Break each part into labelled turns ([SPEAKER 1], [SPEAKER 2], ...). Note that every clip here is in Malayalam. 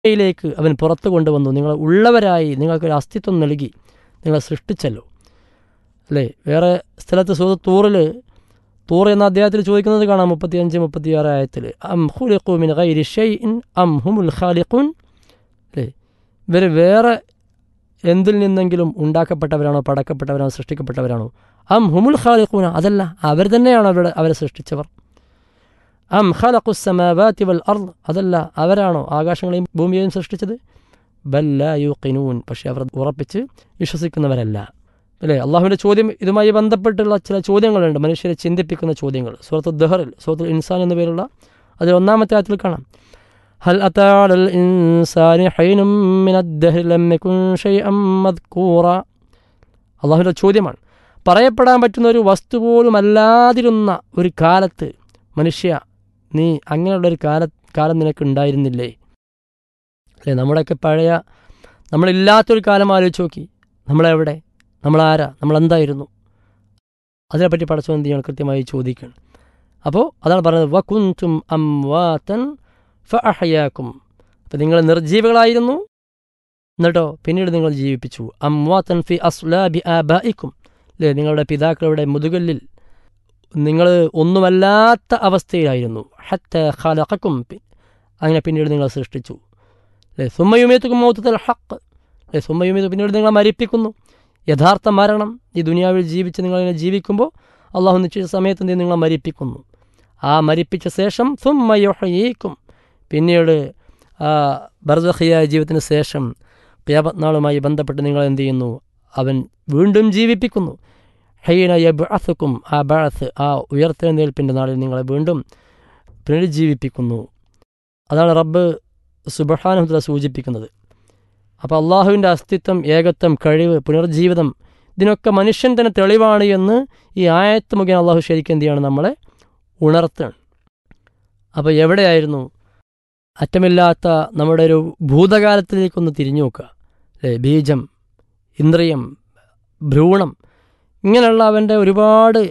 [SPEAKER 1] യിലേക്ക് അവൻ പുറത്തു കൊണ്ടുവന്നു നിങ്ങൾ ഉള്ളവരായി നിങ്ങൾക്കൊരു അസ്തിത്വം നൽകി നിങ്ങളെ സൃഷ്ടിച്ചല്ലോ അല്ലേ വേറെ സ്ഥലത്ത് സൂത തൂറിൽ തൂർ എന്ന അദ്ദേഹത്തിൽ ചോദിക്കുന്നത് കാണാം മുപ്പത്തിയഞ്ച് മുപ്പത്തിയാറ് ആയത്തിൽ അം ഹുലിഖുമിൻ ഗൈരി ഷൈഇൻ അം ഹുമുൽ ഖാലിഖുൻ അല്ലേ ഇവർ വേറെ എന്തിൽ നിന്നെങ്കിലും ഉണ്ടാക്കപ്പെട്ടവരാണോ പടക്കപ്പെട്ടവരാണോ സൃഷ്ടിക്കപ്പെട്ടവരാണോ അം ഹുമുൽ ഖാലിഖൂന അതല്ല അവർ തന്നെയാണ് അവരുടെ അവരെ സൃഷ്ടിച്ചവർ അം ഖലഖുസ്സമാവാതി വൽ അർദ് അതല്ല അവരാണോ ആകാശങ്ങളെയും ഭൂമിയെയും സൃഷ്ടിച്ചത് ബല്ല യുഖിനൂൻ പക്ഷെ അവർ ഉറപ്പിച്ച് വിശ്വസിക്കുന്നവരല്ല അല്ലേ അള്ളാഹുവിൻ്റെ ചോദ്യം ഇതുമായി ബന്ധപ്പെട്ടുള്ള ചില ചോദ്യങ്ങളുണ്ട് മനുഷ്യരെ ചിന്തിപ്പിക്കുന്ന ചോദ്യങ്ങൾ സുഹൃത്ത് ദഹറിൽ സുഹൃത്ത് ഇൻസാൻ എന്ന പേരുള്ള അതിൽ ഒന്നാമത്തെ ആയത്തിൽ കാണാം هل أتى على الإنسان حين من الدهر لم يكن شيئا مذكورا അള്ളാഹുവിൻ്റെ ചോദ്യമാണ് പറയപ്പെടാൻ പറ്റുന്ന ഒരു വസ്തു പോലും അല്ലാതിരുന്ന ഒരു കാലത്ത് മനുഷ്യ നീ അങ്ങനെയുള്ളൊരു കാല കാലം നിനക്ക് ഉണ്ടായിരുന്നില്ലേ അല്ലേ നമ്മുടെയൊക്കെ പഴയ നമ്മളില്ലാത്തൊരു കാലം ആലോചിച്ച് നോക്കി നമ്മളെവിടെ നമ്മളാരാ നമ്മളെന്തായിരുന്നു അതിനെപ്പറ്റി പടച്ചു എന്ത് ചെയ്യണം കൃത്യമായി ചോദിക്കണം അപ്പോൾ അതാണ് പറഞ്ഞത് വകുന്തും അംവാതൻ ഫഅഹയാക്കും അപ്പം നിങ്ങൾ നിർജീവികളായിരുന്നു എന്നിട്ടോ പിന്നീട് നിങ്ങൾ ജീവിപ്പിച്ചു അംവാതൻ ഫി അസ്ലാബി ആബായിക്കും അല്ലേ നിങ്ങളുടെ പിതാക്കളുടെ മുതുകല്ലിൽ നിങ്ങൾ ഒന്നുമല്ലാത്ത അവസ്ഥയിലായിരുന്നു ഹത്ത ഖലഖക്കും അങ്ങനെ പിന്നീട് നിങ്ങൾ സൃഷ്ടിച്ചു അല്ലേ സുമ്മയുമേത്തുക്കും മൗത്തൽ ഹക്ക് അല്ലേ സുമ്മയുമേത്ത് പിന്നീട് നിങ്ങളെ മരിപ്പിക്കുന്നു യഥാർത്ഥ മരണം ഈ ദുനിയാവിൽ ജീവിച്ച് നിങ്ങളിങ്ങനെ ജീവിക്കുമ്പോൾ അള്ളാഹു നിശ്ചിത സമയത്ത് എന്ത് നിങ്ങളെ മരിപ്പിക്കുന്നു ആ മരിപ്പിച്ച ശേഷം സുമ്മയൊഹയേക്കും പിന്നീട് ബർദഹിയായ ജീവിതത്തിന് ശേഷം ക്യാപത്നാളുമായി ബന്ധപ്പെട്ട് നിങ്ങൾ എന്ത് ചെയ്യുന്നു അവൻ വീണ്ടും ജീവിപ്പിക്കുന്നു ഹൈന യബ്അസുക്കും ആ ബഅസ് ആ ഉയർത്തെഴുന്നേൽപ്പിൻ്റെ നാളിൽ നിങ്ങളെ വീണ്ടും പുനരുജ്ജീവിപ്പിക്കുന്നു അതാണ് റബ്ബ് സുബഹാനുഹല സൂചിപ്പിക്കുന്നത് അപ്പോൾ അള്ളാഹുവിൻ്റെ അസ്തിത്വം ഏകത്വം കഴിവ് പുനർജീവിതം ഇതിനൊക്കെ മനുഷ്യൻ തന്നെ തെളിവാണ് എന്ന് ഈ ആയത്ത് മുഖേന അള്ളാഹു ശരിക്കും എന്ത് ചെയ്യാണ് നമ്മളെ ഉണർത്തുകയാണ് അപ്പോൾ എവിടെയായിരുന്നു അറ്റമില്ലാത്ത നമ്മുടെ ഒരു ഭൂതകാലത്തിലേക്കൊന്ന് തിരിഞ്ഞു നോക്കുക അല്ലേ ബീജം ഇന്ദ്രിയം ഭ്രൂണം ഇങ്ങനെയുള്ള അവൻ്റെ ഒരുപാട്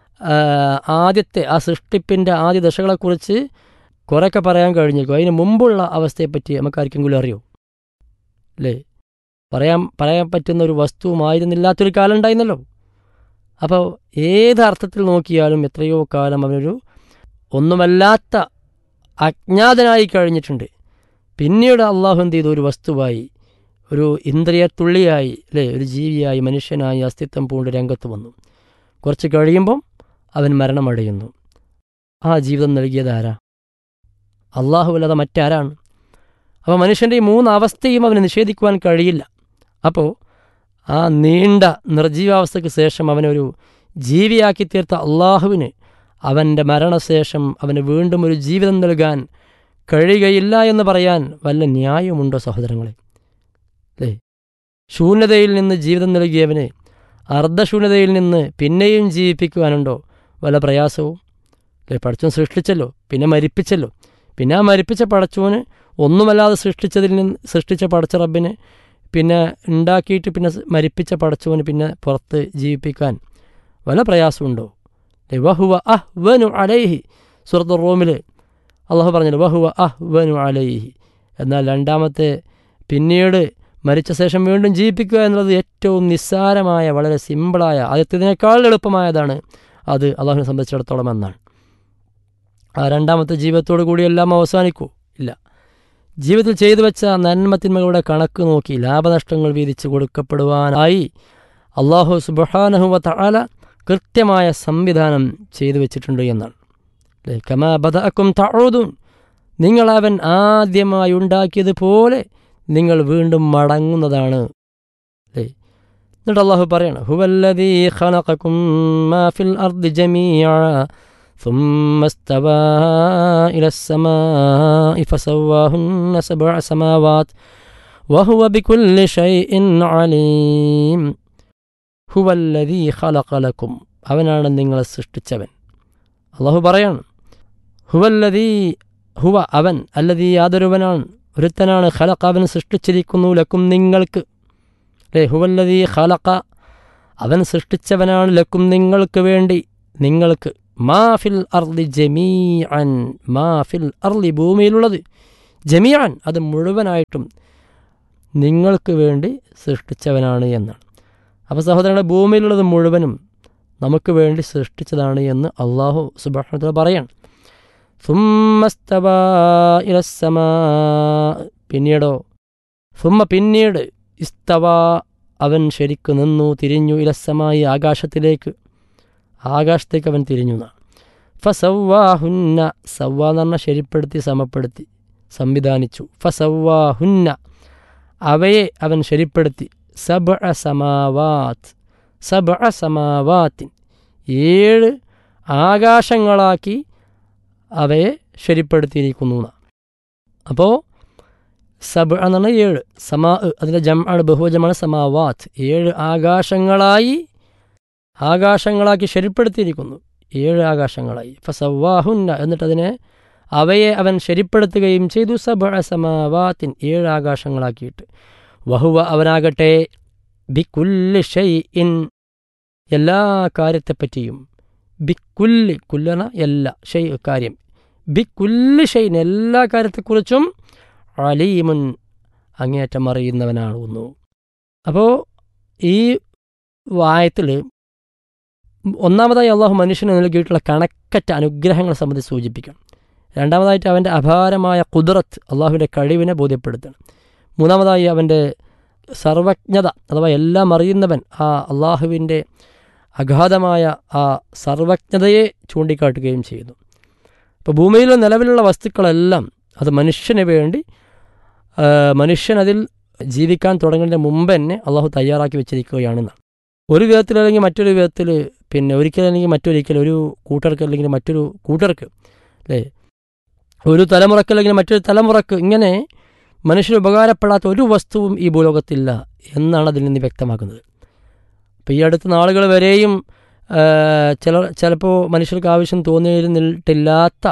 [SPEAKER 1] ആദ്യത്തെ ആ സൃഷ്ടിപ്പിൻ്റെ ആദ്യ ദശകളെക്കുറിച്ച് കുറേയൊക്കെ പറയാൻ കഴിഞ്ഞേക്കും അതിന് മുമ്പുള്ള അവസ്ഥയെപ്പറ്റി നമുക്ക് ആർക്കെങ്കിലും അറിയോ അല്ലേ പറയാൻ പറയാൻ പറ്റുന്ന ഒരു വസ്തുവുമായിരുന്നില്ലാത്തൊരു കാലം ഉണ്ടായിരുന്നല്ലോ അപ്പോൾ ഏത് അർത്ഥത്തിൽ നോക്കിയാലും എത്രയോ കാലം അവനൊരു ഒന്നുമല്ലാത്ത അജ്ഞാതനായി കഴിഞ്ഞിട്ടുണ്ട് പിന്നീട് അള്ളാഹു എന്ത് ചെയ്തു ഒരു വസ്തുവായി ഒരു ഇന്ദ്രിയത്തുള്ളിയായി അല്ലേ ഒരു ജീവിയായി മനുഷ്യനായി അസ്തിത്വം പൂണ്ട് രംഗത്ത് വന്നു കുറച്ച് കഴിയുമ്പം അവൻ മരണമടയുന്നു ആ ജീവിതം നൽകിയത് ആരാ അള്ളാഹു അല്ലാതെ മറ്റാരാണ് അപ്പോൾ മനുഷ്യൻ്റെ ഈ മൂന്ന് അവസ്ഥയും അവന് നിഷേധിക്കുവാൻ കഴിയില്ല അപ്പോൾ ആ നീണ്ട നിർജീവാവസ്ഥയ്ക്ക് ശേഷം അവനൊരു ജീവിയാക്കി തീർത്ത അള്ളാഹുവിന് അവൻ്റെ മരണശേഷം അവന് വീണ്ടും ഒരു ജീവിതം നൽകാൻ കഴിയുകയില്ല എന്ന് പറയാൻ വല്ല ന്യായമുണ്ടോ സഹോദരങ്ങളെ അല്ലേ ശൂന്യതയിൽ നിന്ന് ജീവിതം നൽകിയവന് അർദ്ധശൂന്യതയിൽ നിന്ന് പിന്നെയും ജീവിപ്പിക്കുവാനുണ്ടോ വല്ല പ്രയാസവും അല്ലേ പടച്ചോൻ സൃഷ്ടിച്ചല്ലോ പിന്നെ മരിപ്പിച്ചല്ലോ പിന്നെ ആ മരിപ്പിച്ച പടച്ചോന് ഒന്നുമല്ലാതെ സൃഷ്ടിച്ചതിൽ നിന്ന് സൃഷ്ടിച്ച പടച്ച റബ്ബിന് പിന്നെ ഉണ്ടാക്കിയിട്ട് പിന്നെ മരിപ്പിച്ച പടച്ചവന് പിന്നെ പുറത്ത് ജീവിപ്പിക്കാൻ വല്ല പ്രയാസമുണ്ടോ വഹുവ അഹ് വനു അലൈഹി സുഹൃത്ത് റോമിൽ അള്ളാഹു പറഞ്ഞല്ലോ വഹുവ അഹ് വനു അലൈഹി എന്നാൽ രണ്ടാമത്തെ പിന്നീട് മരിച്ച ശേഷം വീണ്ടും ജീവിപ്പിക്കുക എന്നുള്ളത് ഏറ്റവും നിസ്സാരമായ വളരെ സിമ്പിളായ ആദ്യത്തേതിനേക്കാൾ എളുപ്പമായതാണ് അത് അള്ളാഹുവിനെ സംബന്ധിച്ചിടത്തോളം എന്നാണ് ആ രണ്ടാമത്തെ ജീവിതത്തോടു കൂടി എല്ലാം അവസാനിക്കൂ ഇല്ല ജീവിതത്തിൽ ചെയ്തു വെച്ച നന്മത്തിന്മകളുടെ കണക്ക് നോക്കി ലാഭനഷ്ടങ്ങൾ വീതിച്ച് കൊടുക്കപ്പെടുവാനായി അള്ളാഹു സുബഹാനഹുവ തആല കൃത്യമായ സംവിധാനം ചെയ്തു വെച്ചിട്ടുണ്ട് എന്നാണ് അല്ലേ കമാ ബദഅക്കും തഊദുൻ നിങ്ങൾ അവൻ ആദ്യമായി ഉണ്ടാക്കിയതുപോലെ നിങ്ങൾ വീണ്ടും മടങ്ങുന്നതാണ് അല്ലേ എന്നിട്ട് അള്ളാഹു പറയണം ഹുവല്ലദീ ഖലഖക്കും മാ ഫിൽ അർദി ജമീഅ ثم استوى إلى السماء فسواهن سبع سماوات وهو بكل شيء عليم هو الذي خلق لكم അവനാണ് നിങ്ങളെ സൃഷ്ടിച്ചവൻ അള്ളാഹു പറയാണ് ഹുവല്ലതീ ഹുവ അവൻ അല്ലതീ യാതൊരുവനാണ് ഒരുത്തനാണ് ഖലഖ അവൻ സൃഷ്ടിച്ചിരിക്കുന്നു ലക്കും നിങ്ങൾക്ക് അല്ലേ ഹുവല്ലതീ ഖലഖ അവൻ സൃഷ്ടിച്ചവനാണ് ലക്കും നിങ്ങൾക്ക് വേണ്ടി നിങ്ങൾക്ക് മാഫിൽ അർലി ജമീ അൻ മാഫിൽ അർലി ഭൂമിയിലുള്ളത് ജമിയാൻ അത് മുഴുവനായിട്ടും നിങ്ങൾക്ക് വേണ്ടി സൃഷ്ടിച്ചവനാണ് എന്നാണ് അപ്പോൾ സഹോദരങ്ങളെ ഭൂമിയിലുള്ളത് മുഴുവനും നമുക്ക് വേണ്ടി സൃഷ്ടിച്ചതാണ് എന്ന് അള്ളാഹു സുബാനത്തിൽ പറയാണ് സുമ്മസ്തവ ഇലസമാ പിന്നീടോ സുമ്മ പിന്നീട് ഇസ്തവ അവൻ ശരിക്കു നിന്നു തിരിഞ്ഞു ഇലസമായി ആകാശത്തിലേക്ക് ആകാശത്തേക്ക് അവൻ തിരിഞ്ഞു എന്നാണ് ഫസവ്വാഹുന്ന സവ്വ എന്ന് പറഞ്ഞാൽ ശരിപ്പെടുത്തി സമപ്പെടുത്തി സംവിധാനിച്ചു ഫസവ്വാഹുന്ന അവയെ അവൻ ശരിപ്പെടുത്തി സബ സമാവാത്ത് സബ സമാവാത്തിൻ ഏഴ് ആകാശങ്ങളാക്കി അവയെ ശരിപ്പെടുത്തിയിരിക്കുന്നു അപ്പോൾ സബ് എന്ന് പറഞ്ഞാൽ ഏഴ് സമാ അതിൻ്റെ ജം ആണ് ബഹുവജമാണ് സമാവാത്ത് ഏഴ് ആകാശങ്ങളായി ആകാശങ്ങളാക്കി ശരിപ്പെടുത്തിയിരിക്കുന്നു ഏഴ് ആകാശങ്ങളായി ഫസവാഹുന്ന എന്നിട്ട് അതിനെ അവയെ അവൻ ശരിപ്പെടുത്തുകയും ചെയ്തു സബ സമാവാത്തിൻ ഏഴ് ആകാശങ്ങളാക്കിയിട്ട് വഹുവ അവനാകട്ടെ ബിക്കുല്ല് ഷൈ ഇൻ എല്ലാ കാര്യത്തെപ്പറ്റിയും ബിക്കുല്ല് കുല്ലന എല്ലാ ഷൈ കാര്യം ബിക്കുല്ല് ഷൈൻ എല്ലാ കാര്യത്തെക്കുറിച്ചും അലീമുൻ അങ്ങേറ്റം അറിയുന്നവനാകുന്നു അപ്പോൾ ഈ വായത്തിൽ ഒന്നാമതായി അള്ളാഹു മനുഷ്യന് നൽകിയിട്ടുള്ള കണക്കറ്റ അനുഗ്രഹങ്ങളെ സംബന്ധിച്ച് സൂചിപ്പിക്കണം രണ്ടാമതായിട്ട് അവൻ്റെ അപാരമായ കുതിറത്ത് അള്ളാഹുവിൻ്റെ കഴിവിനെ ബോധ്യപ്പെടുത്തണം മൂന്നാമതായി അവൻ്റെ സർവജ്ഞത അഥവാ എല്ലാം അറിയുന്നവൻ ആ അള്ളാഹുവിൻ്റെ അഗാധമായ ആ സർവജ്ഞതയെ ചൂണ്ടിക്കാട്ടുകയും ചെയ്യുന്നു ഇപ്പോൾ ഭൂമിയിലെ നിലവിലുള്ള വസ്തുക്കളെല്ലാം അത് മനുഷ്യന് വേണ്ടി മനുഷ്യൻ അതിൽ ജീവിക്കാൻ തുടങ്ങുന്നതിന് മുമ്പ് തന്നെ അള്ളാഹു തയ്യാറാക്കി വെച്ചിരിക്കുകയാണെന്നാണ് ഒരു വിധത്തിലല്ലെങ്കിൽ മറ്റൊരു വിധത്തിൽ പിന്നെ ഒരിക്കലല്ലെങ്കിൽ മറ്റൊരിക്കൽ ഒരു കൂട്ടർക്ക് അല്ലെങ്കിൽ മറ്റൊരു കൂട്ടർക്ക് അല്ലേ ഒരു തലമുറക്ക് അല്ലെങ്കിൽ മറ്റൊരു തലമുറക്ക് ഇങ്ങനെ മനുഷ്യന് ഉപകാരപ്പെടാത്ത ഒരു വസ്തുവും ഈ ഭൂലോകത്തില്ല എന്നാണ് അതിൽ നിന്ന് വ്യക്തമാക്കുന്നത് അപ്പോൾ ഈ അടുത്ത നാളുകൾ വരെയും ചില ചിലപ്പോൾ മനുഷ്യർക്ക് ആവശ്യം തോന്നിയിരുന്നിട്ടില്ലാത്ത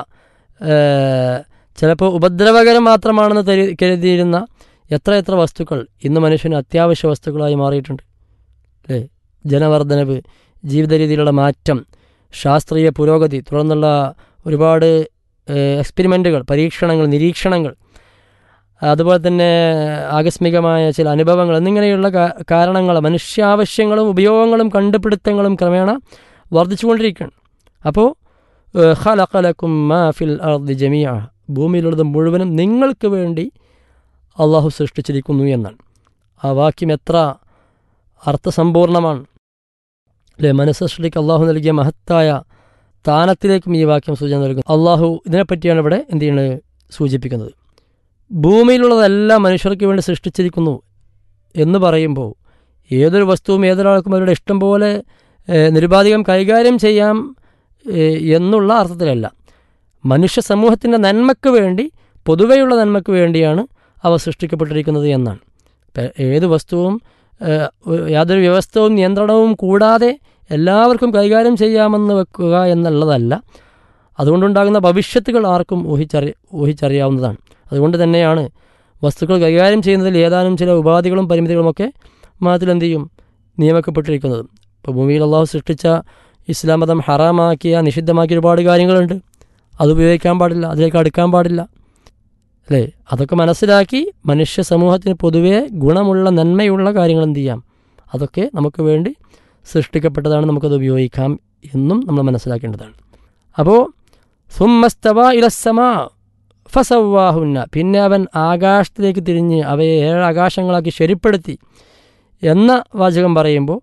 [SPEAKER 1] ചിലപ്പോൾ ഉപദ്രവകരം മാത്രമാണെന്ന് തരി കരുതിയിരുന്ന എത്ര എത്ര വസ്തുക്കൾ ഇന്ന് മനുഷ്യന് അത്യാവശ്യ വസ്തുക്കളായി മാറിയിട്ടുണ്ട് അല്ലേ ജനവർദ്ധനവ് ജീവിത രീതിയിലുള്ള മാറ്റം ശാസ്ത്രീയ പുരോഗതി തുടർന്നുള്ള ഒരുപാട് എക്സ്പെരിമെൻറ്റുകൾ പരീക്ഷണങ്ങൾ നിരീക്ഷണങ്ങൾ അതുപോലെ തന്നെ ആകസ്മികമായ ചില അനുഭവങ്ങൾ എന്നിങ്ങനെയുള്ള കാരണങ്ങൾ മനുഷ്യാവശ്യങ്ങളും ഉപയോഗങ്ങളും കണ്ടുപിടുത്തങ്ങളും ക്രമേണ വർദ്ധിച്ചുകൊണ്ടിരിക്കുകയാണ് അപ്പോൾ ഖലഖലക്കും മാ ഫിൽ അർദി ജമിയ ഭൂമിയിലുള്ളത് മുഴുവനും നിങ്ങൾക്ക് വേണ്ടി അള്ളാഹു സൃഷ്ടിച്ചിരിക്കുന്നു എന്നാണ് ആ വാക്യം എത്ര അർത്ഥസമ്പൂർണമാണ് അല്ലേ മനസ്സൃഷ്ടിക്ക് അള്ളാഹു നൽകിയ മഹത്തായ സ്ഥാനത്തിലേക്കും ഈ വാക്യം സൂചന നൽകുന്നു അള്ളാഹു ഇതിനെപ്പറ്റിയാണ് ഇവിടെ എന്ത് ചെയ്യുന്നത് സൂചിപ്പിക്കുന്നത് ഭൂമിയിലുള്ളതെല്ലാം മനുഷ്യർക്ക് വേണ്ടി സൃഷ്ടിച്ചിരിക്കുന്നു എന്ന് പറയുമ്പോൾ ഏതൊരു വസ്തുവും ഏതൊരാൾക്കും അവരുടെ ഇഷ്ടം പോലെ നിരുപാധികം കൈകാര്യം ചെയ്യാം എന്നുള്ള അർത്ഥത്തിലല്ല മനുഷ്യ സമൂഹത്തിൻ്റെ നന്മയ്ക്ക് വേണ്ടി പൊതുവെയുള്ള നന്മയ്ക്ക് വേണ്ടിയാണ് അവ സൃഷ്ടിക്കപ്പെട്ടിരിക്കുന്നത് എന്നാണ് ഏത് വസ്തുവും യാതൊരു വ്യവസ്ഥവും നിയന്ത്രണവും കൂടാതെ എല്ലാവർക്കും കൈകാര്യം ചെയ്യാമെന്ന് വെക്കുക എന്നുള്ളതല്ല അതുകൊണ്ടുണ്ടാകുന്ന ഭവിഷ്യത്തുകൾ ആർക്കും ഊഹിച്ചറി ഊഹിച്ചറിയാവുന്നതാണ് അതുകൊണ്ട് തന്നെയാണ് വസ്തുക്കൾ കൈകാര്യം ചെയ്യുന്നതിൽ ഏതാനും ചില ഉപാധികളും പരിമിതികളുമൊക്കെ മതത്തിൽ എന്ത് ചെയ്യും നിയമിക്കപ്പെട്ടിരിക്കുന്നത് ഇപ്പോൾ ഭൂമിയിൽ അള്ളാഹു സൃഷ്ടിച്ച ഇസ്ലാം മതം ഹറാമാക്കിയ നിഷിദ്ധമാക്കിയ ഒരുപാട് കാര്യങ്ങളുണ്ട് അത് ഉപയോഗിക്കാൻ പാടില്ല അതിലേക്ക് അടുക്കാൻ പാടില്ല അല്ലേ അതൊക്കെ മനസ്സിലാക്കി മനുഷ്യ സമൂഹത്തിന് പൊതുവേ ഗുണമുള്ള നന്മയുള്ള കാര്യങ്ങൾ എന്ത് ചെയ്യാം അതൊക്കെ നമുക്ക് വേണ്ടി സൃഷ്ടിക്കപ്പെട്ടതാണ് നമുക്കത് ഉപയോഗിക്കാം എന്നും നമ്മൾ മനസ്സിലാക്കേണ്ടതാണ് അപ്പോൾ സുമ്മസ്തവ ഇലസമാ ഫസവാഹുന്ന പിന്നെ അവൻ ആകാശത്തിലേക്ക് തിരിഞ്ഞ് അവയെ ഏഴ് ആകാശങ്ങളാക്കി ശരിപ്പെടുത്തി എന്ന വാചകം പറയുമ്പോൾ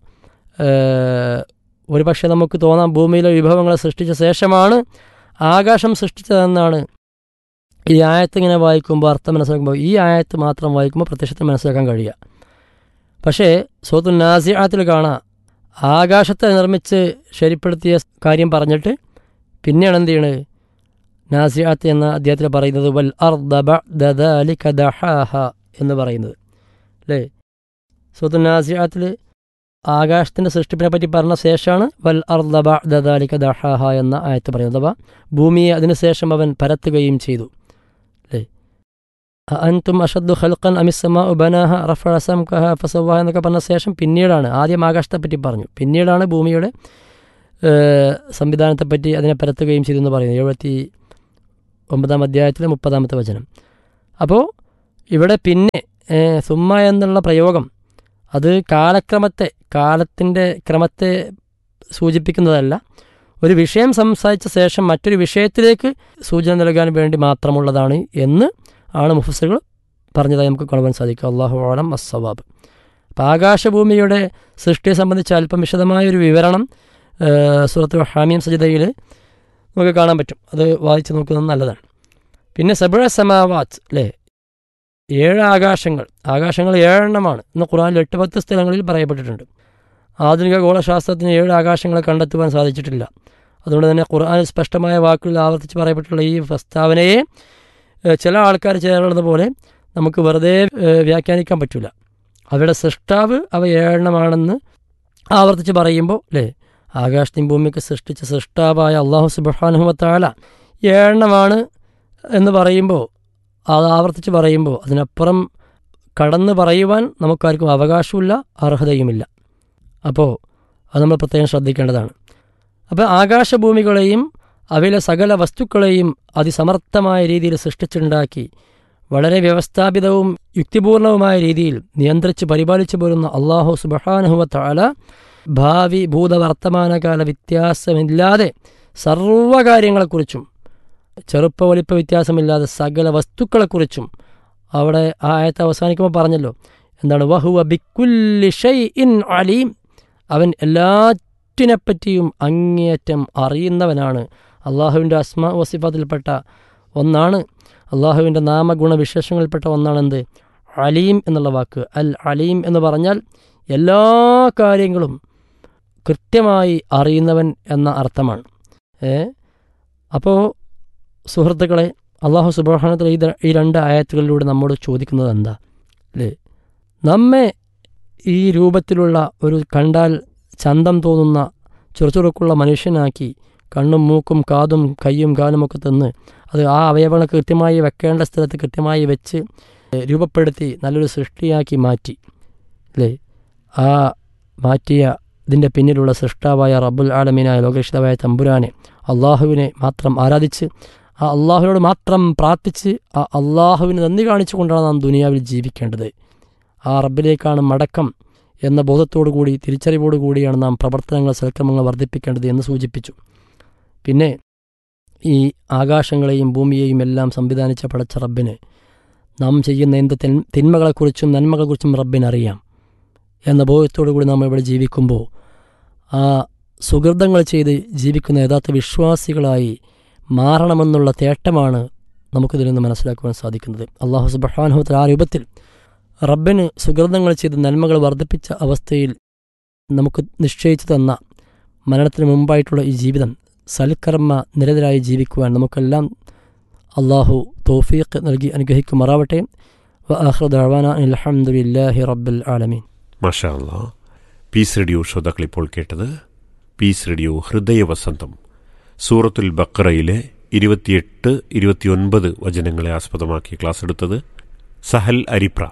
[SPEAKER 1] ഒരു പക്ഷേ നമുക്ക് തോന്നാം ഭൂമിയിലെ വിഭവങ്ങളെ സൃഷ്ടിച്ച ശേഷമാണ് ആകാശം സൃഷ്ടിച്ചതെന്നാണ് ഈ ആയത്ത് ഇങ്ങനെ വായിക്കുമ്പോൾ അർത്ഥം മനസ്സിലാക്കുമ്പോൾ ഈ ആയത്ത് മാത്രം വായിക്കുമ്പോൾ പ്രത്യക്ഷത്തിൽ മനസ്സിലാക്കാൻ കഴിയുക പക്ഷേ സോത്തു നാസിയാത്തിൽ കാണാം ആകാശത്തെ നിർമ്മിച്ച് ശരിപ്പെടുത്തിയ കാര്യം പറഞ്ഞിട്ട് പിന്നെയാണ് എന്ത് ചെയ്യണത് നാസിയാത്ത് എന്ന അദ്ദേഹത്തിൽ പറയുന്നത് വൽ അർദബ എന്ന് പറയുന്നത് അല്ലേ സൂത്ത് നാസിയാത്തിൽ ആകാശത്തിൻ്റെ സൃഷ്ടിപ്പിനെ പറ്റി പറഞ്ഞ ശേഷമാണ് വൽ അർദബ ദദാലിക ദഹാഹ എന്ന ആയത്ത് പറയുന്നത് അഥവാ ഭൂമിയെ അതിനുശേഷം അവൻ പരത്തുകയും ചെയ്തു അല്ലേ അൻതും അഷദ്ദു ഖൽഖൻ അമിസമ ഉബനാഹ റഫ അസം കഹ ഫസവ എന്നൊക്കെ പറഞ്ഞ ശേഷം പിന്നീടാണ് ആദ്യം ആകാശത്തെ പറ്റി പറഞ്ഞു പിന്നീടാണ് ഭൂമിയുടെ സംവിധാനത്തെപ്പറ്റി അതിനെ പരത്തുകയും ചെയ്തു എന്ന് പറയുന്നത് എഴുപത്തി ഒമ്പതാം അധ്യായത്തിലെ മുപ്പതാമത്തെ വചനം അപ്പോൾ ഇവിടെ പിന്നെ ഏ, സുമ്മ എന്നുള്ള പ്രയോഗം അത് കാലക്രമത്തെ കാലത്തിൻ്റെ ക്രമത്തെ സൂചിപ്പിക്കുന്നതല്ല ഒരു വിഷയം സംസാരിച്ച ശേഷം മറ്റൊരു വിഷയത്തിലേക്ക് സൂചന നൽകാൻ വേണ്ടി മാത്രമുള്ളതാണ് എന്ന് ആണ് മുഫസറുകൾ പറഞ്ഞതായി നമുക്ക് കാണുവാൻ സാധിക്കും അള്ളാഹു ആലം അസ്സവാബ് അപ്പോൾ ആകാശഭൂമിയുടെ സൃഷ്ടിയെ സംബന്ധിച്ച് അല്പം വിശദമായ ഒരു വിവരണം സുഹൃത്ത് ഹാമിയം സജിതയിൽ നമുക്ക് കാണാൻ പറ്റും അത് വായിച്ച് നോക്കുന്നത് നല്ലതാണ് പിന്നെ സബുഴ സമാവാത്ത് അല്ലേ ഏഴ് ആകാശങ്ങൾ ആകാശങ്ങൾ ഏഴെണ്ണമാണ് ഇന്ന് ഖുറാനിൽ എട്ട് പത്ത് സ്ഥലങ്ങളിൽ പറയപ്പെട്ടിട്ടുണ്ട് ആധുനിക ഗോളശാസ്ത്രത്തിന് ഏഴ് ആകാശങ്ങളെ കണ്ടെത്തുവാൻ സാധിച്ചിട്ടില്ല അതുകൊണ്ട് തന്നെ ഖുർആനിൽ സ്പഷ്ടമായ വാക്കുകളിൽ ആവർത്തിച്ച് പറയപ്പെട്ടുള്ള ഈ പ്രസ്താവനയെ ഏഹ്, ചില ആൾക്കാർ ചേരുന്നത് പോലെ നമുക്ക് വെറുതെ ഏഹ്, വ്യാഖ്യാനിക്കാൻ പറ്റില്ല അവയുടെ സൃഷ്ടാവ് അവ ഏഴെണ്ണമാണെന്ന് ആവർത്തിച്ച് പറയുമ്പോൾ അല്ലേ ആകാശത്തിൻ ഭൂമിക്ക് സൃഷ്ടിച്ച സൃഷ്ടാവായ അള്ളാഹു സുബാനുഹത്താല ഏഴെണ്ണമാണ് എന്ന് പറയുമ്പോൾ അത് ആവർത്തിച്ച് പറയുമ്പോൾ അതിനപ്പുറം കടന്ന് പറയുവാൻ നമുക്കാർക്കും അവകാശമില്ല അർഹതയുമില്ല അപ്പോൾ അത് നമ്മൾ പ്രത്യേകം ശ്രദ്ധിക്കേണ്ടതാണ് അപ്പോൾ ആകാശഭൂമികളെയും അവയിലെ സകല വസ്തുക്കളെയും അതിസമർത്ഥമായ രീതിയിൽ സൃഷ്ടിച്ചുണ്ടാക്കി വളരെ വ്യവസ്ഥാപിതവും യുക്തിപൂർണവുമായ രീതിയിൽ നിയന്ത്രിച്ച് പരിപാലിച്ചു പോരുന്ന അള്ളാഹു സുബഹാനുഹുവത്താല ഭാവി ഭൂതവർത്തമാനകാല വ്യത്യാസമില്ലാതെ സർവ്വകാര്യങ്ങളെക്കുറിച്ചും ചെറുപ്പ വലിപ്പ വ്യത്യാസമില്ലാതെ സകല വസ്തുക്കളെക്കുറിച്ചും അവിടെ ആ ആയത്ത് അവസാനിക്കുമ്പോൾ പറഞ്ഞല്ലോ എന്താണ് വഹുവ ബിക്കുല്ലി ഷൈ ഇൻ അലീം അവൻ എല്ലാറ്റിനെപ്പറ്റിയും അങ്ങേയറ്റം അറിയുന്നവനാണ് അള്ളാഹുവിൻ്റെ അസ്മ വസിഫത്തിൽപ്പെട്ട ഒന്നാണ് അള്ളാഹുവിൻ്റെ നാമഗുണവിശേഷങ്ങളിൽപ്പെട്ട ഒന്നാണെന്ത് അലീം എന്നുള്ള വാക്ക് അൽ അലീം എന്ന് പറഞ്ഞാൽ എല്ലാ കാര്യങ്ങളും കൃത്യമായി അറിയുന്നവൻ എന്ന അർത്ഥമാണ് ഏ അപ്പോൾ സുഹൃത്തുക്കളെ അള്ളാഹു സുബാനത്തിൽ ഈ ര- ഈ രണ്ട് ആയത്തുകളിലൂടെ നമ്മോട് ചോദിക്കുന്നത് എന്താ അല്ലേ നമ്മെ ഈ രൂപത്തിലുള്ള ഒരു കണ്ടാൽ ചന്തം തോന്നുന്ന ചുറുചുറുക്കുള്ള മനുഷ്യനാക്കി കണ്ണും മൂക്കും കാതും കയ്യും കാലുമൊക്കെ തന്ന് അത് ആ അവയവങ്ങൾ കൃത്യമായി വെക്കേണ്ട സ്ഥലത്ത് കൃത്യമായി വെച്ച് ഏഹ്, രൂപപ്പെടുത്തി നല്ലൊരു സൃഷ്ടിയാക്കി മാറ്റി അല്ലേ ആ മാറ്റിയ ഇതിൻ്റെ പിന്നിലുള്ള സൃഷ്ടാവായ റബ്ബുൽ ആലമീനായ ലോകരക്ഷിതാവായ തമ്പുരാനെ അള്ളാഹുവിനെ മാത്രം ആരാധിച്ച് ആ അള്ളാഹുവിനോട് മാത്രം പ്രാർത്ഥിച്ച് ആ അള്ളാഹുവിന് നന്ദി കാണിച്ചുകൊണ്ടാണ് നാം ദുനിയാവിൽ ജീവിക്കേണ്ടത് ആ റബ്ബിലേക്കാണ് മടക്കം എന്ന ബോധത്തോടു കൂടി തിരിച്ചറിവോടു കൂടിയാണ് നാം പ്രവർത്തനങ്ങൾ സൽക്രമങ്ങൾ വർദ്ധിപ്പിക്കേണ്ടത് എന്ന് സൂചിപ്പിച്ചു പിന്നെ ഈ ആകാശങ്ങളെയും ഭൂമിയെയും എല്ലാം സംവിധാനിച്ച പടച്ച റബ്ബിന് നാം ചെയ്യുന്ന എന്ത് തിൻ- തിന്മകളെക്കുറിച്ചും നന്മകളെക്കുറിച്ചും റബ്ബിനറിയാം എന്ന ബോധത്തോടു കൂടി നാം ഇവിടെ ജീവിക്കുമ്പോൾ ആ സുഹൃതങ്ങൾ ചെയ്ത് ജീവിക്കുന്ന യഥാർത്ഥ വിശ്വാസികളായി മാറണമെന്നുള്ള തേട്ടമാണ് നമുക്കിതിൽ നിന്ന് മനസ്സിലാക്കുവാൻ സാധിക്കുന്നത് അള്ളാഹു സുബഹാനുഹത്തിൽ ആ രൂപത്തിൽ റബ്ബിന് സുഹൃതങ്ങൾ ചെയ്ത് നന്മകൾ വർദ്ധിപ്പിച്ച അവസ്ഥയിൽ നമുക്ക് നിശ്ചയിച്ചു തന്ന മരണത്തിന് മുമ്പായിട്ടുള്ള ഈ ജീവിതം സൽക്കർമ്മ നിരതരായി ജീവിക്കുവാൻ നമുക്കെല്ലാം അള്ളാഹു തൗഫീഖ് നൽകി അനുഗ്രഹിക്കുമാറാവട്ടെ വഅഹ്റദാന അലഹമുല്ലാഹി റബ്ബിൽ ആലമീൻ
[SPEAKER 2] മാഷാ അല്ലാ പീസ് റേഡിയോ ശ്രോതാക്കൾ ഇപ്പോൾ കേട്ടത് പീസ് റേഡിയോ ഹൃദയവസന്തം സൂറത്തുൽ ബക്കറയിലെ ഇരുപത്തിയെട്ട് ഇരുപത്തിയൊൻപത് വചനങ്ങളെ ആസ്പദമാക്കി ക്ലാസ് എടുത്തത് സഹൽ അരിപ്ര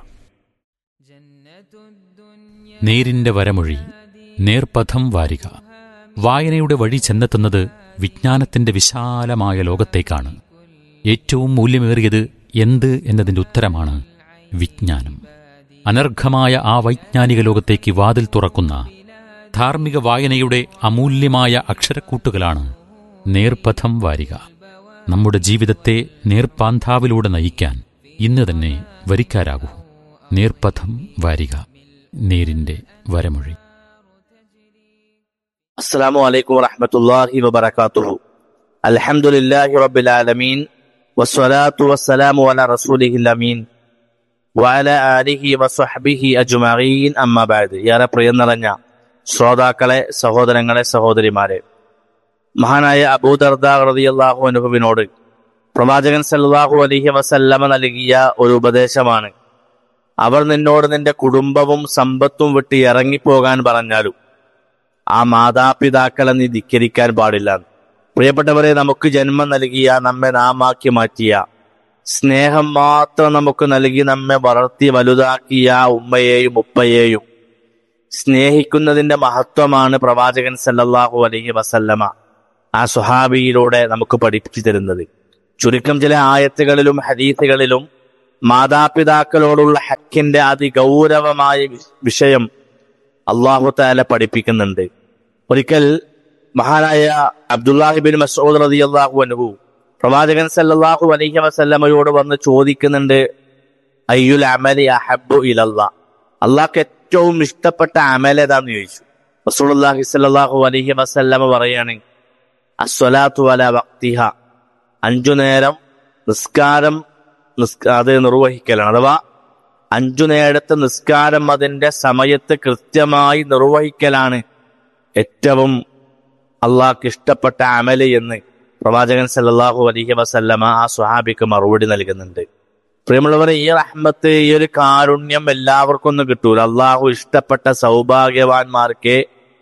[SPEAKER 3] നേരിന്റെ വരമൊഴി നേർപഥം വാരിക വായനയുടെ വഴി ചെന്നെത്തുന്നത് വിജ്ഞാനത്തിന്റെ വിശാലമായ ലോകത്തേക്കാണ് ഏറ്റവും മൂല്യമേറിയത് എന്ത് എന്നതിന്റെ ഉത്തരമാണ് വിജ്ഞാനം അനർഘമായ ആ വൈജ്ഞാനിക ലോകത്തേക്ക് വാതിൽ തുറക്കുന്ന ധാർമ്മിക വായനയുടെ അമൂല്യമായ അക്ഷരക്കൂട്ടുകളാണ് നേർപഥം വാരിക നമ്മുടെ ജീവിതത്തെ നേർപ്പാന്താവിലൂടെ നയിക്കാൻ ഇന്ന് തന്നെ വരിക്കാരാകൂ നേർപഥം വാരിക നേരിന്റെ വരമൊഴി
[SPEAKER 4] السلام عليكم ورحمة الله وبركاته الحمد لله رب العالمين والصلاة والسلام على رسوله الأمين وعلى آله وصحبه أجمعين أما بعد ഏറെ പ്രിയം നിറഞ്ഞ ശ്രോതാക്കളെ സഹോദരങ്ങളെ സഹോദരിമാരെ മഹാനായ അബൂദർദ റളിയല്ലാഹു അനുഭവിനോട് പ്രവാചകൻ സല്ലല്ലാഹു അലൈഹി വസല്ലമ നൽകിയ ഒരു ഉപദേശമാണ് അവർ നിന്നോട് നിന്റെ കുടുംബവും സമ്പത്തും വിട്ട് ഇറങ്ങിപ്പോകാൻ പറഞ്ഞാലും ആ മാതാപിതാക്കളെ നീ ധിക്കരിക്കാൻ പാടില്ല പ്രിയപ്പെട്ടവരെ നമുക്ക് ജന്മം നൽകിയ നമ്മെ നാമാക്കി മാറ്റിയ സ്നേഹം മാത്രം നമുക്ക് നൽകി നമ്മെ വളർത്തി വലുതാക്കിയ ഉമ്മയെയും ഉപ്പയെയും സ്നേഹിക്കുന്നതിന്റെ മഹത്വമാണ് പ്രവാചകൻ സല്ലല്ലാഹു അലൈഹി വസല്ലമ ആ സുഹാബിയിലൂടെ നമുക്ക് പഠിപ്പിച്ചു തരുന്നത് ചുരുക്കം ചില ആയത്തുകളിലും ഹദീസുകളിലും മാതാപിതാക്കളോടുള്ള ഹക്കിന്റെ അതിഗൗരവമായ വി- വിഷയം അള്ളാഹു താല പഠിപ്പിക്കുന്നുണ്ട് ഒരിക്കൽ മഹാനായ അബ്ദുല്ലാഹിബിൻ മസൂദ് റതി അള്ളാഹു അനുഭവ പ്രവാചകൻ സല്ലല്ലാഹു അലൈഹി വസല്ലമയോട് വന്ന് ചോദിക്കുന്നുണ്ട് അയ്യുൽ അമലി അഹബ്ബു ഇലല്ലാ അള്ളാഹ്ക്ക് ഏറ്റവും ഇഷ്ടപ്പെട്ട അമൽ ഏതാന്ന് ചോദിച്ചു റസൂലുള്ളാഹി സ്വല്ലല്ലാഹു അലൈഹി വസല്ലമ പറയാണ് അസ്വലാത്തു അല വക്തിഹ അഞ്ചു നേരം നിസ്കാരം നിസ്ക- അത് നിർവഹിക്കലാണ് അഥവാ അഞ്ചു നേരത്തെ നിസ്കാരം അതിന്റെ സമയത്ത് കൃത്യമായി നിർവഹിക്കലാണ് ഏറ്റവും അള്ളാഹ്ക്ക് ഇഷ്ടപ്പെട്ട അമല് എന്ന് പ്രവാചകൻ സല്ലല്ലാഹു അലൈഹി വസല്ലമ ആ സ്വഹാബിക്ക് മറുപടി നൽകുന്നുണ്ട് പ്രിയമുള്ളവരെ ഈ റഹ്മത്ത് ഈ ഒരു കാരുണ്യം എല്ലാവർക്കും ഒന്നും കിട്ടൂല അള്ളാഹു ഇഷ്ടപ്പെട്ട സൗഭാഗ്യവാന്മാർക്കേ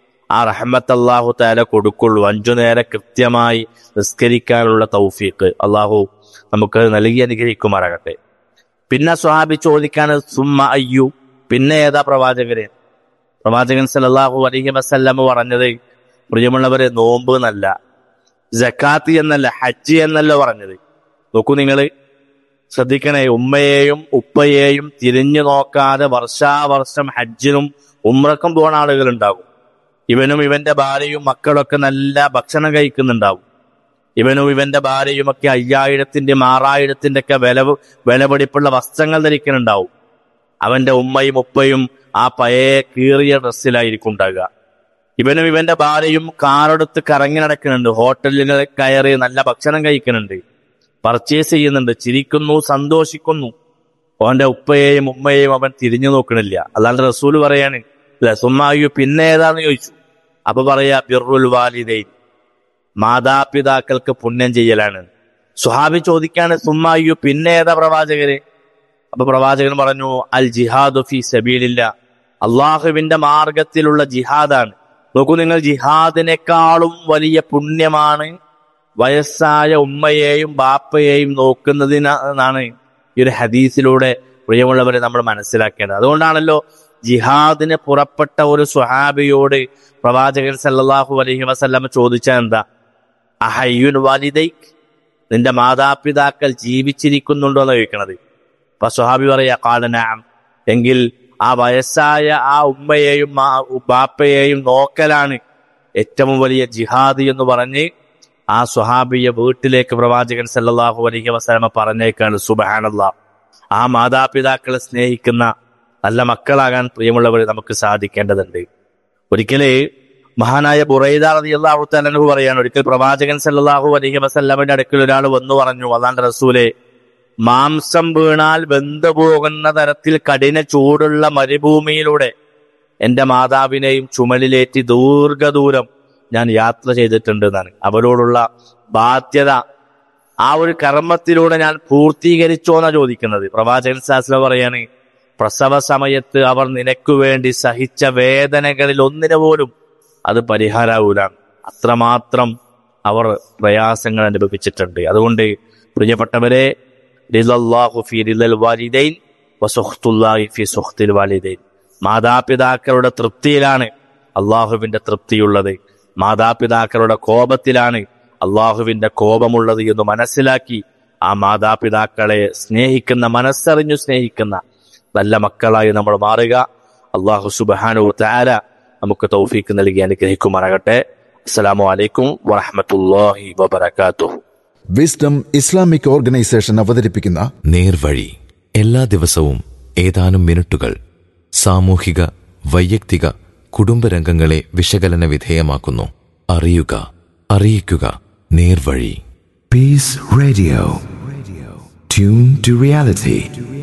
[SPEAKER 4] ആ റഹ്മത്ത് അള്ളാഹു താല കൊടുക്കുള്ളൂ അഞ്ചു നേരം കൃത്യമായി നിസ്കരിക്കാനുള്ള തൗഫീഖ് അള്ളാഹു നമുക്ക് നൽകി അനുഗ്രഹിക്കുമാറാകട്ടെ പിന്നെ സ്വഹാബി ചോദിക്കാണ് സുമ്മ അയ്യു പിന്നെ ഏതാ പ്രവാചകരെ പ്രവാചകൻ സല്ലല്ലാഹു അലൈഹി വസല്ലമ പറഞ്ഞത് പ്രിയമുള്ളവരെ നോമ്പ് എന്നല്ല ജക്കാത്ത് എന്നല്ല ഹജ്ജ് എന്നല്ല പറഞ്ഞത് നോക്കൂ നിങ്ങൾ ശ്രദ്ധിക്കണേ ഉമ്മയെയും ഉപ്പയെയും തിരിഞ്ഞു നോക്കാതെ വർഷാവർഷം ഹജ്ജിനും ഉമ്രക്കും പോണ ആളുകൾ ഉണ്ടാകും ഇവനും ഇവന്റെ ഭാര്യയും മക്കളൊക്കെ നല്ല ഭക്ഷണം കഴിക്കുന്നുണ്ടാവും ഇവനും ഇവന്റെ ഭാര്യയും ഒക്കെ അയ്യായിരത്തിന്റെയും ആറായിരത്തിന്റെ ഒക്കെ വില വിലപിടിപ്പുള്ള വസ്ത്രങ്ങൾ ധരിക്കുന്നുണ്ടാവും അവന്റെ ഉമ്മയും ഉപ്പയും ആ പഴയ കീറിയ ഡ്രസ്സിലായിരിക്കും ഉണ്ടാകുക ഇവനും ഇവന്റെ ഭാര്യയും കാറെടുത്ത് കറങ്ങി നടക്കുന്നുണ്ട് ഹോട്ടലിൽ കയറി നല്ല ഭക്ഷണം കഴിക്കുന്നുണ്ട് പർച്ചേസ് ചെയ്യുന്നുണ്ട് ചിരിക്കുന്നു സന്തോഷിക്കുന്നു അവന്റെ ഉപ്പയെയും ഉമ്മയെയും അവൻ തിരിഞ്ഞു നോക്കണില്ല അല്ലാണ്ട് റസൂല് പറയാണ് ഇല്ല സുമ്മായു പിന്നെ ഏതാന്ന് ചോദിച്ചു അപ്പൊ പറയാ ബിറുൽ വാലിദൈൻ മാതാപിതാക്കൾക്ക് പുണ്യം ചെയ്യലാണ് സുഹാബി ചോദിക്കാണ് സുമ്മായു പിന്നെ ഏതാ പ്രവാചകര് അപ്പൊ പ്രവാചകൻ പറഞ്ഞു അൽ ജിഹാദു ഫി സബീലില്ല അള്ളാഹുവിന്റെ മാർഗത്തിലുള്ള ജിഹാദാണ് നോക്കൂ നിങ്ങൾ ജിഹാദിനേക്കാളും വലിയ പുണ്യമാണ് വയസ്സായ ഉമ്മയെയും ബാപ്പയെയും നോക്കുന്നതിനാണ് ഈ ഒരു ഹദീസിലൂടെ പ്രിയമുള്ളവരെ നമ്മൾ മനസ്സിലാക്കേണ്ടത് അതുകൊണ്ടാണല്ലോ ജിഹാദിന് പുറപ്പെട്ട ഒരു സ്വഹാബിയോട് പ്രവാചകൻ സല്ലല്ലാഹു അലൈഹി വസല്ലമ ചോദിച്ച എന്താ അഹയ്യുൻ വാലിദൈക് നിന്റെ മാതാപിതാക്കൾ ജീവിച്ചിരിക്കുന്നുണ്ടോ എന്ന് ചോദിക്കണത് അപ്പൊ സ്വഹാബി പറയാ കാലനാം എങ്കിൽ ആ വയസ്സായ ആ ഉമ്മയെയും ആ ബാപ്പയെയും നോക്കലാണ് ഏറ്റവും വലിയ ജിഹാദ് എന്ന് പറഞ്ഞ് ആ സ്വഹാബിയെ വീട്ടിലേക്ക് പ്രവാചകൻ സല്ലല്ലാഹു അലൈഹി വസല്ലമ പറഞ്ഞേക്കാണ് സുബഹാനല്ലാ ആ മാതാപിതാക്കളെ സ്നേഹിക്കുന്ന നല്ല മക്കളാകാൻ പ്രിയമുള്ളവർ നമുക്ക് സാധിക്കേണ്ടതുണ്ട് ഒരിക്കലേ മഹാനായ ബുറൈദ റളിയല്ലാഹു തആല പറയാണ് ഒരിക്കൽ പ്രവാചകൻ സല്ലല്ലാഹു അലൈഹി വസല്ലമയുടെ അടുക്കൽ ഒരാൾ വന്നു പറഞ്ഞു അല്ലാണ്ട് റസൂലെ മാംസം വീണാൽ വെന്തു പോകുന്ന തരത്തിൽ കഠിന ചൂടുള്ള മരുഭൂമിയിലൂടെ എന്റെ മാതാവിനെയും ചുമലിലേറ്റി ദീർഘദൂരം ഞാൻ യാത്ര ചെയ്തിട്ടുണ്ട് എന്നാണ് അവരോടുള്ള ബാധ്യത ആ ഒരു കർമ്മത്തിലൂടെ ഞാൻ പൂർത്തീകരിച്ചോ എന്നാ ചോദിക്കുന്നത് പ്രവാചകൻ ശാസ്ത്ര പറയാണ് പ്രസവ സമയത്ത് അവർ നിനക്കു വേണ്ടി സഹിച്ച വേദനകളിൽ ഒന്നിനു പോലും അത് പരിഹാരാവൂല അത്രമാത്രം അവർ പ്രയാസങ്ങൾ അനുഭവിച്ചിട്ടുണ്ട് അതുകൊണ്ട് പ്രിയപ്പെട്ടവരെ റിളല്ലാഹു ഫി റിളൽ വാലിദൈൻ വസുഖ്തുല്ലാഹി ഫി സുഖ്തിൽ വാലിദൈൻ മാതാപിതാക്കളുടെ തൃപ്തിയിലാണ് അള്ളാഹുവിന്റെ തൃപ്തിയുള്ളത് മാതാപിതാക്കളുടെ കോപത്തിലാണ് അള്ളാഹുവിന്റെ കോപമുള്ളത് എന്ന് മനസ്സിലാക്കി ആ മാതാപിതാക്കളെ സ്നേഹിക്കുന്ന മനസ്സറിഞ്ഞു സ്നേഹിക്കുന്ന നല്ല മക്കളായി നമ്മൾ മാറുക അള്ളാഹു സുബാനു താര നമുക്ക് തൗഫീക്ക് നൽകി അനുഗ്രഹിക്കുമാറാകട്ടെ അസ്സലാമു അലൈക്കും വറഹമത്തല്ലാഹി വബർക്കാത്തു
[SPEAKER 5] വിസ്ഡം ഇസ്ലാമിക് ഓർഗനൈസേഷൻ അവതരിപ്പിക്കുന്ന
[SPEAKER 6] നേർവഴി എല്ലാ ദിവസവും ഏതാനും മിനിറ്റുകൾ സാമൂഹിക വൈയക്തിക കുടുംബരംഗങ്ങളെ വിശകലന വിധേയമാക്കുന്നു അറിയുക അറിയിക്കുക നേർവഴി
[SPEAKER 7] Peace Radio. Tune to reality.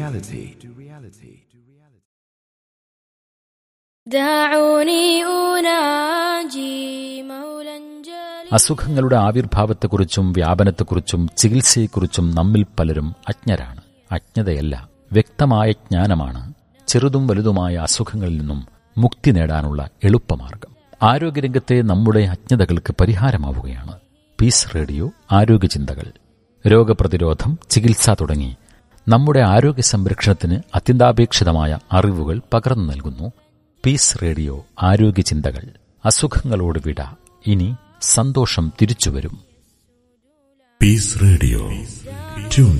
[SPEAKER 8] دعوني أناجي مولا جليلا
[SPEAKER 3] അസുഖങ്ങളുടെ ആവിർഭാവത്തെക്കുറിച്ചും വ്യാപനത്തെക്കുറിച്ചും ചികിത്സയെക്കുറിച്ചും നമ്മിൽ പലരും അജ്ഞരാണ് അജ്ഞതയല്ല വ്യക്തമായ ജ്ഞാനമാണ് ചെറുതും വലുതുമായ അസുഖങ്ങളിൽ നിന്നും മുക്തി നേടാനുള്ള എളുപ്പമാർഗം ആരോഗ്യരംഗത്തെ നമ്മുടെ അജ്ഞതകൾക്ക് പരിഹാരമാവുകയാണ് പീസ് റേഡിയോ ആരോഗ്യചിന്തകൾ രോഗപ്രതിരോധം ചികിത്സ തുടങ്ങി നമ്മുടെ ആരോഗ്യ സംരക്ഷണത്തിന് അത്യന്താപേക്ഷിതമായ അറിവുകൾ പകർന്നു നൽകുന്നു പീസ് റേഡിയോ ആരോഗ്യചിന്തകൾ അസുഖങ്ങളോട് വിട ഇനി സന്തോഷം തിരിച്ചുവരും
[SPEAKER 7] Peace Radio. Tune